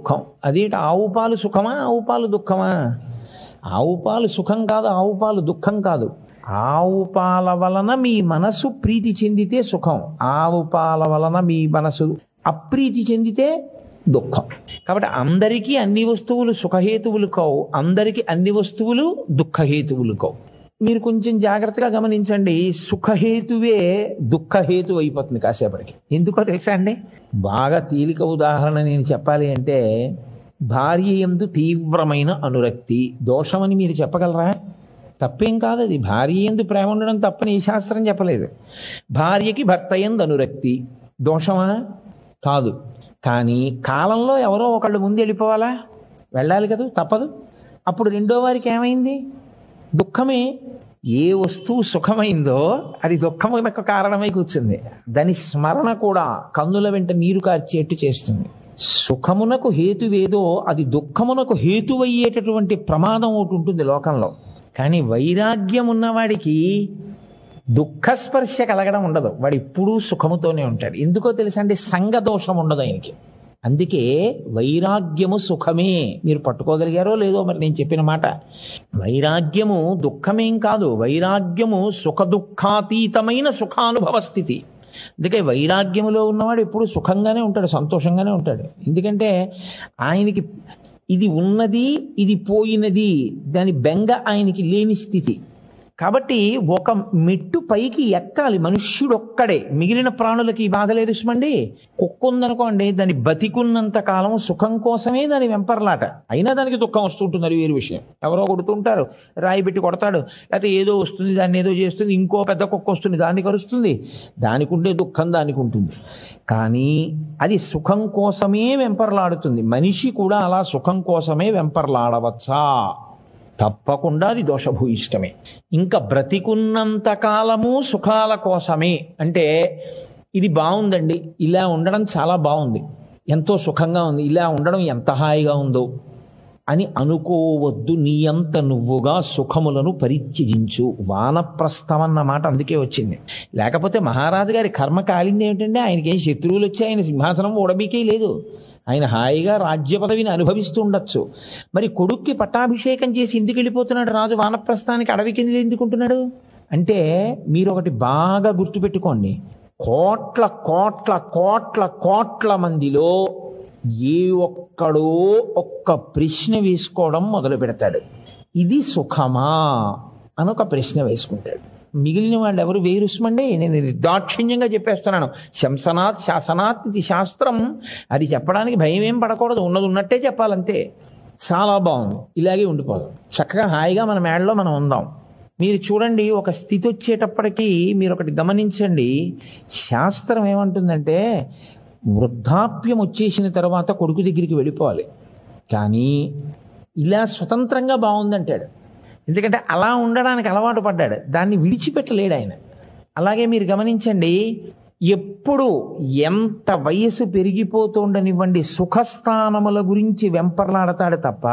దుఃఖం అదేంటి ఆవు పాలు సుఖమా ఆవు పాలు దుఃఖమా ఆవు పాలు సుఖం కాదు ఆవు పాలు దుఃఖం కాదు ఆవు పాల వలన మీ మనసు ప్రీతి చెందితే సుఖం ఆవు పాల వలన మీ మనసు అప్రీతి చెందితే దుఃఖం కాబట్టి అందరికీ అన్ని వస్తువులు సుఖహేతువులు కావు అందరికీ అన్ని వస్తువులు దుఃఖహేతువులు కావు మీరు కొంచెం జాగ్రత్తగా గమనించండి సుఖహేతువే దుఃఖహేతు అయిపోతుంది కాసేపటికి ఎందుకో తెలుసా అండి బాగా తేలిక ఉదాహరణ నేను చెప్పాలి అంటే భార్య ఎందు తీవ్రమైన అనురక్తి దోషమని మీరు చెప్పగలరా తప్పేం కాదు అది భార్య ఎందు ప్రేమ ఉండడం తప్పని ఈ శాస్త్రం చెప్పలేదు భార్యకి భర్త ఎందు అనురక్తి దోషమా కాదు కానీ కాలంలో ఎవరో ఒకళ్ళు ముందు వెళ్ళిపోవాలా వెళ్ళాలి కదా తప్పదు అప్పుడు రెండో వారికి ఏమైంది దుఃఖమే ఏ వస్తువు సుఖమైందో అది దుఃఖమునకు కారణమై కూర్చుంది దాని స్మరణ కూడా కన్నుల వెంట నీరు కార్చేట్టు చేస్తుంది సుఖమునకు హేతువేదో అది దుఃఖమునకు హేతువయ్యేటటువంటి ప్రమాదం ఒకటి ఉంటుంది లోకంలో కానీ వైరాగ్యం ఉన్నవాడికి దుఃఖస్పర్శ కలగడం ఉండదు వాడు ఎప్పుడూ సుఖముతోనే ఉంటాడు ఎందుకో తెలుసా అండి సంగ దోషం ఉండదు ఆయనకి అందుకే వైరాగ్యము సుఖమే మీరు పట్టుకోగలిగారో లేదో మరి నేను చెప్పిన మాట వైరాగ్యము దుఃఖమేం కాదు వైరాగ్యము సుఖ దుఃఖాతీతమైన సుఖానుభవ స్థితి అందుకే వైరాగ్యములో ఉన్నవాడు ఎప్పుడు సుఖంగానే ఉంటాడు సంతోషంగానే ఉంటాడు ఎందుకంటే ఆయనకి ఇది ఉన్నది ఇది పోయినది దాని బెంగ ఆయనకి లేని స్థితి కాబట్టి ఒక మెట్టు పైకి ఎక్కాలి మనుష్యుడు ఒక్కడే మిగిలిన ప్రాణులకి ఈ బాధ లేదు సుమండి కుక్క ఉందనుకోండి దాని బతికున్నంత కాలం సుఖం కోసమే దాని వెంపర్లాట అయినా దానికి దుఃఖం వస్తుంటుంది అది వేరు విషయం ఎవరో కొడుతుంటారు రాయి పెట్టి కొడతాడు లేకపోతే ఏదో వస్తుంది దాన్ని ఏదో చేస్తుంది ఇంకో పెద్ద కుక్క వస్తుంది దాన్ని కరుస్తుంది దానికి ఉండే దుఃఖం దానికి ఉంటుంది కానీ అది సుఖం కోసమే వెంపర్లాడుతుంది మనిషి కూడా అలా సుఖం కోసమే వెంపర్లాడవచ్చా తప్పకుండా అది దోషభూయిష్టమే ఇంకా బ్రతికున్నంత కాలము సుఖాల కోసమే అంటే ఇది బాగుందండి ఇలా ఉండడం చాలా బాగుంది ఎంతో సుఖంగా ఉంది ఇలా ఉండడం ఎంత హాయిగా ఉందో అని అనుకోవద్దు నీ అంత నువ్వుగా సుఖములను పరిత్యజించు వానప్రస్థం అన్న మాట అందుకే వచ్చింది లేకపోతే మహారాజు గారి కర్మ కాలింది ఏమిటంటే ఆయనకి ఏం శత్రువులు వచ్చి ఆయన సింహాసనం ఓడబీకే లేదు ఆయన హాయిగా రాజ్య పదవిని అనుభవిస్తూ ఉండొచ్చు మరి కొడుక్కి పట్టాభిషేకం చేసి ఎందుకు వెళ్ళిపోతున్నాడు రాజు వానప్రస్థానికి అడవి కింద ఎందుకుంటున్నాడు అంటే మీరు ఒకటి బాగా గుర్తుపెట్టుకోండి కోట్ల కోట్ల కోట్ల కోట్ల మందిలో ఏ ఒక్కడో ఒక్క ప్రశ్న వేసుకోవడం మొదలు పెడతాడు ఇది సుఖమా అని ఒక ప్రశ్న వేసుకుంటాడు మిగిలిన వాళ్ళు ఎవరు వేరుస్మండి నేను నిర్దాక్షిణ్యంగా చెప్పేస్తున్నాను శంసనాథ్ శాసనాత్ ఇది శాస్త్రం అది చెప్పడానికి భయం ఏం పడకూడదు ఉన్నది ఉన్నట్టే చెప్పాలంతే చాలా బాగుంది ఇలాగే ఉండిపోదాం చక్కగా హాయిగా మన మేడలో మనం ఉందాం మీరు చూడండి ఒక స్థితి వచ్చేటప్పటికీ మీరు ఒకటి గమనించండి శాస్త్రం ఏమంటుందంటే వృద్ధాప్యం వచ్చేసిన తర్వాత కొడుకు దగ్గరికి వెళ్ళిపోవాలి కానీ ఇలా స్వతంత్రంగా బాగుందంటాడు ఎందుకంటే అలా ఉండడానికి అలవాటు పడ్డాడు దాన్ని విడిచిపెట్టలేడు ఆయన అలాగే మీరు గమనించండి ఎప్పుడు ఎంత వయసు పెరిగిపోతుండనివ్వండి సుఖస్థానముల గురించి వెంపర్లాడతాడు తప్ప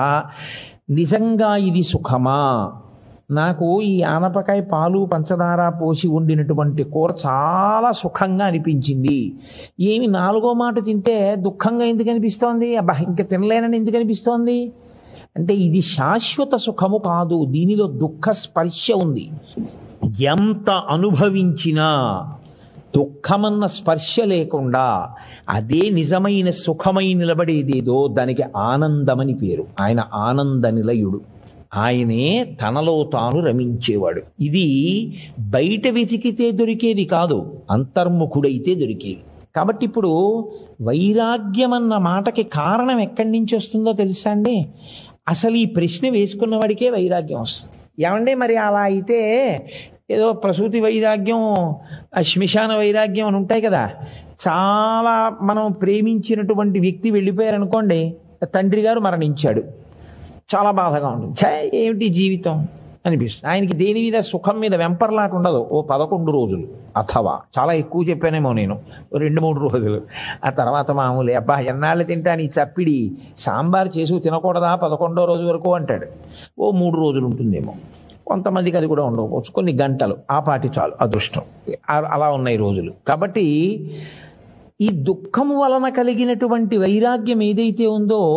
నిజంగా ఇది సుఖమా నాకు ఈ ఆనపకాయ పాలు పంచదార పోసి వండినటువంటి కూర చాలా సుఖంగా అనిపించింది ఏమి నాలుగో మాట తింటే దుఃఖంగా ఎందుకు అనిపిస్తోంది అబ్బా ఇంకా తినలేనని ఎందుకు అనిపిస్తోంది అంటే ఇది శాశ్వత సుఖము కాదు దీనిలో దుఃఖ స్పర్శ ఉంది ఎంత అనుభవించినా దుఃఖమన్న స్పర్శ లేకుండా అదే నిజమైన సుఖమై నిలబడేదేదో దానికి ఆనందమని పేరు ఆయన ఆనంద నిలయుడు ఆయనే తనలో తాను రమించేవాడు ఇది బయట వెతికితే దొరికేది కాదు అంతర్ముఖుడైతే దొరికేది కాబట్టి ఇప్పుడు వైరాగ్యం అన్న మాటకి కారణం ఎక్కడి నుంచి వస్తుందో తెలుసా అండి అసలు ఈ ప్రశ్న వేసుకున్న వాడికే వైరాగ్యం వస్తుంది ఏమండి మరి అలా అయితే ఏదో ప్రసూతి వైరాగ్యం శ్మశాన వైరాగ్యం అని ఉంటాయి కదా చాలా మనం ప్రేమించినటువంటి వ్యక్తి వెళ్ళిపోయారనుకోండి తండ్రి గారు మరణించాడు చాలా బాధగా ఉంటుంది ఛే ఏమిటి జీవితం అనిపిస్తుంది ఆయనకి దేని మీద సుఖం మీద వెంపర్లాట ఉండదు ఓ పదకొండు రోజులు అథవా చాలా ఎక్కువ చెప్పానేమో నేను రెండు మూడు రోజులు ఆ తర్వాత మామూలే అబ్బా ఎన్నాళ్ళు తింటాను ఈ చప్పిడి సాంబార్ చేసి తినకూడదా పదకొండో రోజు వరకు అంటాడు ఓ మూడు రోజులు ఉంటుందేమో కొంతమందికి అది కూడా ఉండకపోవచ్చు కొన్ని గంటలు ఆ పాటి చాలు అదృష్టం అలా ఉన్నాయి రోజులు కాబట్టి ఈ దుఃఖం వలన కలిగినటువంటి వైరాగ్యం ఏదైతే ఉందో